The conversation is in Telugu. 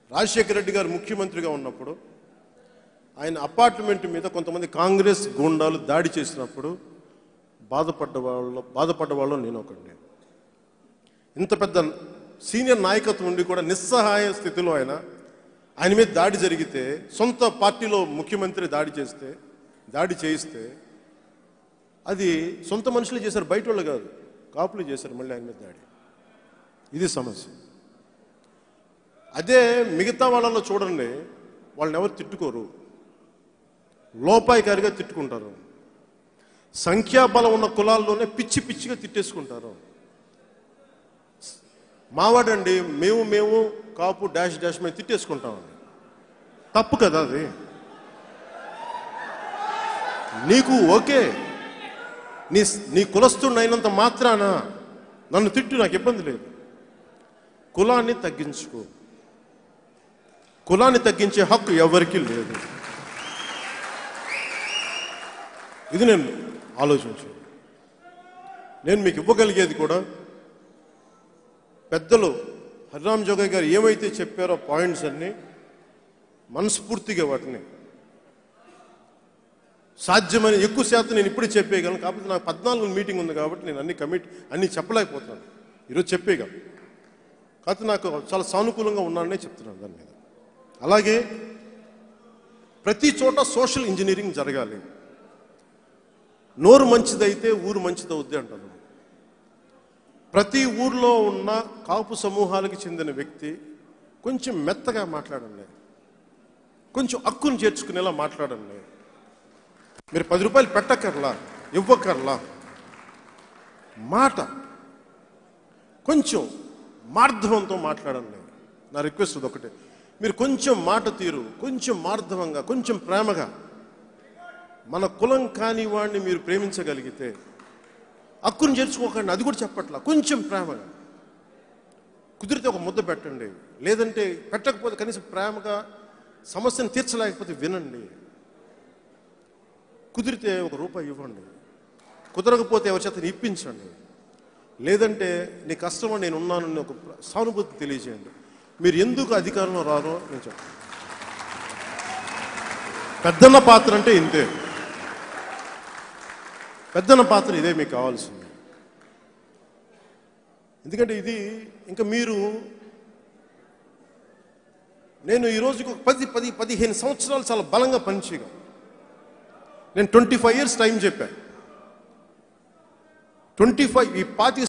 రాజశేఖర రెడ్డి గారు ముఖ్యమంత్రిగా ఉన్నప్పుడు ఆయన అపార్ట్మెంట్ మీద కొంతమంది కాంగ్రెస్ గూండాలు దాడి చేసినప్పుడు బాధపడ్డ వాళ్ళు బాధపడ్డ వాళ్ళు నేను ఒకడిని ఇంత పెద్ద సీనియర్ నాయకత్వం ఉండి కూడా నిస్సహాయ స్థితిలో ఆయన ఆయన మీద దాడి జరిగితే సొంత పార్టీలో ముఖ్యమంత్రి దాడి చేస్తే దాడి చేయిస్తే అది సొంత మనుషులు చేశారు బయట వాళ్ళు కాదు కాపులు చేశారు మళ్ళీ ఆయన మీద దాడి ఇది సమస్య అదే మిగతా వాళ్ళలో చూడండి వాళ్ళని ఎవరు తిట్టుకోరు లోపాయికారిగా తిట్టుకుంటారు సంఖ్యాబలం ఉన్న కులాల్లోనే పిచ్చి పిచ్చిగా తిట్టేసుకుంటారు మావాడండి మేము మేము కాపు డాష్ డాష్ మేము తిట్టేసుకుంటామండి తప్పు కదా అది నీకు ఓకే నీ నీ కులస్తుడిని అయినంత మాత్రాన నన్ను తిట్టు నాకు ఇబ్బంది లేదు కులాన్ని తగ్గించుకో కులాన్ని తగ్గించే హక్కు ఎవరికీ లేదు ఇది నేను ఆలోచించు నేను మీకు ఇవ్వగలిగేది కూడా పెద్దలు హరిరామ్ జోగయ్య గారు ఏమైతే చెప్పారో పాయింట్స్ అన్ని మనస్ఫూర్తిగా వాటిని సాధ్యమని ఎక్కువ శాతం నేను ఇప్పుడే చెప్పేయగలను కాకపోతే నాకు పద్నాలుగు మీటింగ్ ఉంది కాబట్టి నేను అన్ని కమిట్ అన్ని చెప్పలేకపోతున్నాను ఈరోజు చెప్పేయగలను కాకపోతే నాకు చాలా సానుకూలంగా ఉన్నాననే చెప్తున్నాను దాని మీద అలాగే ప్రతి చోట సోషల్ ఇంజనీరింగ్ జరగాలి నోరు మంచిదైతే ఊరు మంచిదవుద్ది అంటారు ప్రతి ఊర్లో ఉన్న కాపు సమూహాలకు చెందిన వ్యక్తి కొంచెం మెత్తగా మాట్లాడండి కొంచెం హక్కును చేర్చుకునేలా మాట్లాడండి మీరు పది రూపాయలు పెట్టకర్లా ఇవ్వకర్లా మాట కొంచెం మార్ధవంతో మాట్లాడండి నా రిక్వెస్ట్ ఇది ఒకటే మీరు కొంచెం మాట తీరు కొంచెం మార్ధవంగా కొంచెం ప్రేమగా మన కులం కాని వాడిని మీరు ప్రేమించగలిగితే హక్కును చేర్చుకోకండి అది కూడా చెప్పట్లా కొంచెం ప్రేమగా కుదిరితే ఒక ముద్ద పెట్టండి లేదంటే పెట్టకపోతే కనీసం ప్రేమగా సమస్యను తీర్చలేకపోతే వినండి కుదిరితే ఒక రూపాయి ఇవ్వండి కుదరకపోతే ఎవరి చేత ఇప్పించండి లేదంటే నీ కష్టమో నేను ఉన్నానని ఒక సానుభూతి తెలియజేయండి మీరు ఎందుకు అధికారంలో రారో నేను చెప్తాను పెద్దన్న పాత్ర అంటే ఇంతే పెద్దన్న పాత్ర ఇదే మీకు కావాల్సింది ఎందుకంటే ఇది ఇంకా మీరు నేను ఈ రోజుకి ఒక పది పది పదిహేను సంవత్సరాలు చాలా బలంగా పనిచేయగలను నేను ట్వంటీ ఫైవ్ ఇయర్స్ టైం చెప్పాను ట్వంటీ ఫైవ్ ఈ పాతి